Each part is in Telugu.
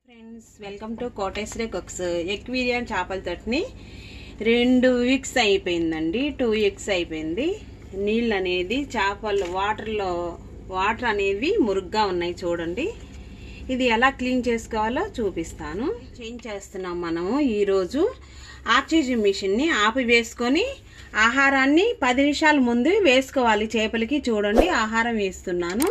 friends welcome to Koteswari cooks aquarium చేపల తోటిని రెండు వీక్స్ అయిపోయిందండి టూ వీక్స్ అయిపోయింది నీళ్ళు అనేది చేపలు వాటర్లో వాటర్ అనేవి మురుగ్గా ఉన్నాయి చూడండి ఇది ఎలా క్లీన్ చేసుకోవాలో చూపిస్తాను చేంజ్ చేస్తున్నాం మనము ఈరోజు ఆక్సిజన్ మిషన్ని ఆపి వేసుకొని ఆహారాన్ని పది నిమిషాల ముందు వేసుకోవాలి చేపలకి చూడండి ఆహారం వేస్తున్నాను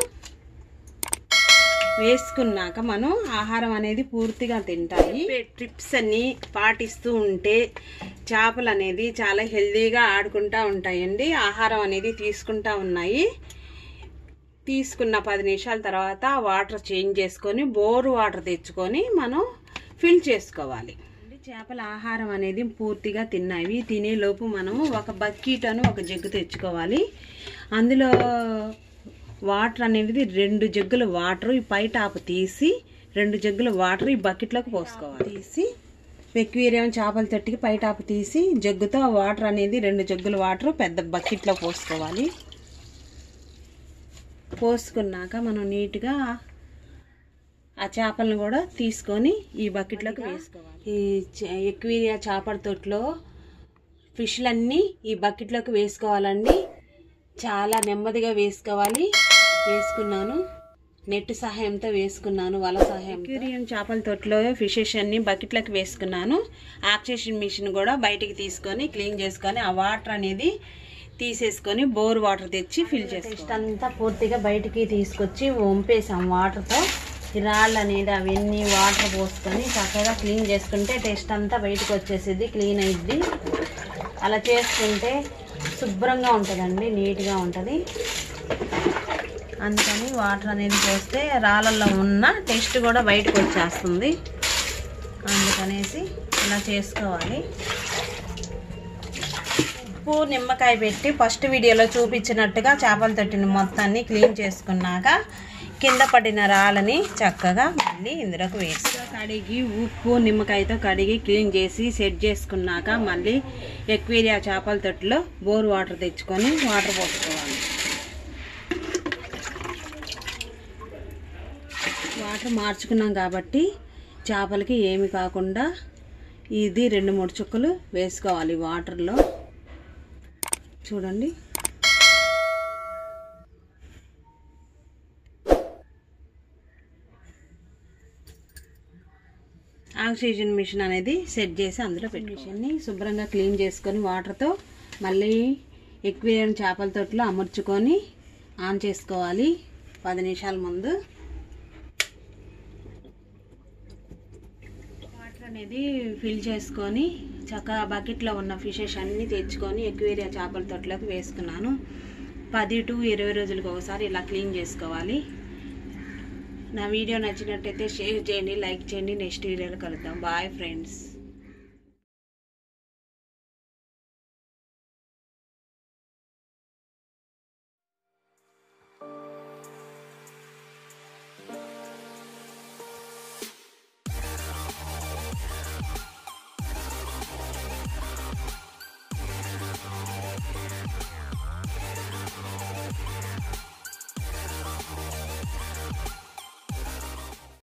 వేసుకున్నాక మనం ఆహారం అనేది పూర్తిగా తింటాయి ట్రిప్స్ అన్ని పాటిస్తూ ఉంటే చేపలు అనేది చాలా హెల్దీగా ఆడుకుంటా ఉంటాయండి ఆహారం అనేది తీసుకుంటా ఉన్నాయి తీసుకున్న పది నిమిషాల తర్వాత వాటర్ చేంజ్ చేసుకొని బోర్ వాటర్ తెచ్చుకొని మనం ఫిల్ చేసుకోవాలి చేపల ఆహారం అనేది పూర్తిగా తిన్నాయి తినేలోపు మనం ఒక బకెట్ అని ఒక జగ్గు తెచ్చుకోవాలి అందులో వాటర్ అనేది రెండు జగ్గుల వాటర్ ఈ పై టాప్ తీసి రెండు జగ్గుల వాటర్ ఈ బకెట్లోకి పోసుకోవాలి తీసి ఎక్వేరియం చేపల తట్టికి పై టాప్ తీసి జగ్గుతో వాటర్ అనేది రెండు జగ్గుల వాటర్ పెద్ద బకెట్లో పోసుకోవాలి పోసుకున్నాక మనం నీట్గా ఆ చేపలను కూడా తీసుకొని ఈ బకెట్లోకి వేసుకోవాలి ఈ చ- ఎక్వేరియా చేపల తొట్లో ఫిష్లన్నీ ఈ బకెట్లోకి వేసుకోవాలండి చాలా నెమ్మదిగా వేసుకోవాలి వేసుకున్నాను నెట్ సహాయంతో వేసుకున్నాను వల సహాయం ఎక్వేరియం చేపల తొట్లో ఫిషెస్ అన్ని బకెట్లోకి వేసుకున్నాను ఆక్సిజన్ మిషన్ కూడా బయటికి తీసుకొని క్లీన్ చేసుకొని ఆ వాటర్ అనేది తీసేసుకొని బోర్ వాటర్ తెచ్చి ఫిల్ చేసి అంతా పూర్తిగా బయటికి తీసుకొచ్చి వంపేసాం వాటర్తో ఈ రాళ్ళు అనేది అవన్నీ వాటర్ పోసుకొని చక్కగా క్లీన్ చేసుకుంటే టేస్ట్ అంతా బయటకు వచ్చేసేది క్లీన్ అయింది అలా చేసుకుంటే శుభ్రంగా ఉంటుందండి నీట్గా ఉంటుంది అందుకని వాటర్ అనేది పోస్తే రాళ్ళల్లో ఉన్న టేస్ట్ కూడా బయటకు వచ్చేస్తుంది అందుకనేసి ఇలా చేసుకోవాలి ఉప్పు నిమ్మకాయ పెట్టి ఫస్ట్ వీడియోలో చూపించినట్టుగా చేపల తొట్టిని మొత్తాన్ని క్లీన్ చేసుకున్నాక కింద పడిన రాళ్ళని చక్కగా మళ్ళీ ఇందులోకి వేసి కడిగి ఉప్పు నిమ్మకాయతో కడిగి క్లీన్ చేసి సెట్ చేసుకున్నాక మళ్ళీ ఎక్వేరియా చేపల తొట్టిలో బోర్ వాటర్ తెచ్చుకొని వాటర్ పోసుకోవాలి వాటర్ మార్చుకున్నాం కాబట్టి చేపలకి ఏమి కాకుండా ఇది రెండు మూడు చుక్కలు వేసుకోవాలి వాటర్లో చూడండి ఆక్సిజన్ మిషన్ అనేది సెట్ చేసి అందులో పెట్టి మిషన్ని శుభ్రంగా క్లీన్ చేసుకొని వాటర్తో మళ్ళీ ఎక్వేరియం చేపల తొట్లో అమర్చుకొని ఆన్ చేసుకోవాలి పది నిమిషాల ముందు వాటర్ అనేది ఫిల్ చేసుకొని చక్కగా బకెట్లో ఉన్న ఫిషెస్ అన్నీ తెచ్చుకొని ఎక్వేరియా చేపల తొట్లోకి వేసుకున్నాను పది టు ఇరవై రోజులకు ఒకసారి ఇలా క్లీన్ చేసుకోవాలి నా వీడియో నచ్చినట్టయితే షేర్ చేయండి లైక్ చేయండి నెక్స్ట్ వీడియోలో కలుద్దాం బాయ్ ఫ్రెండ్స్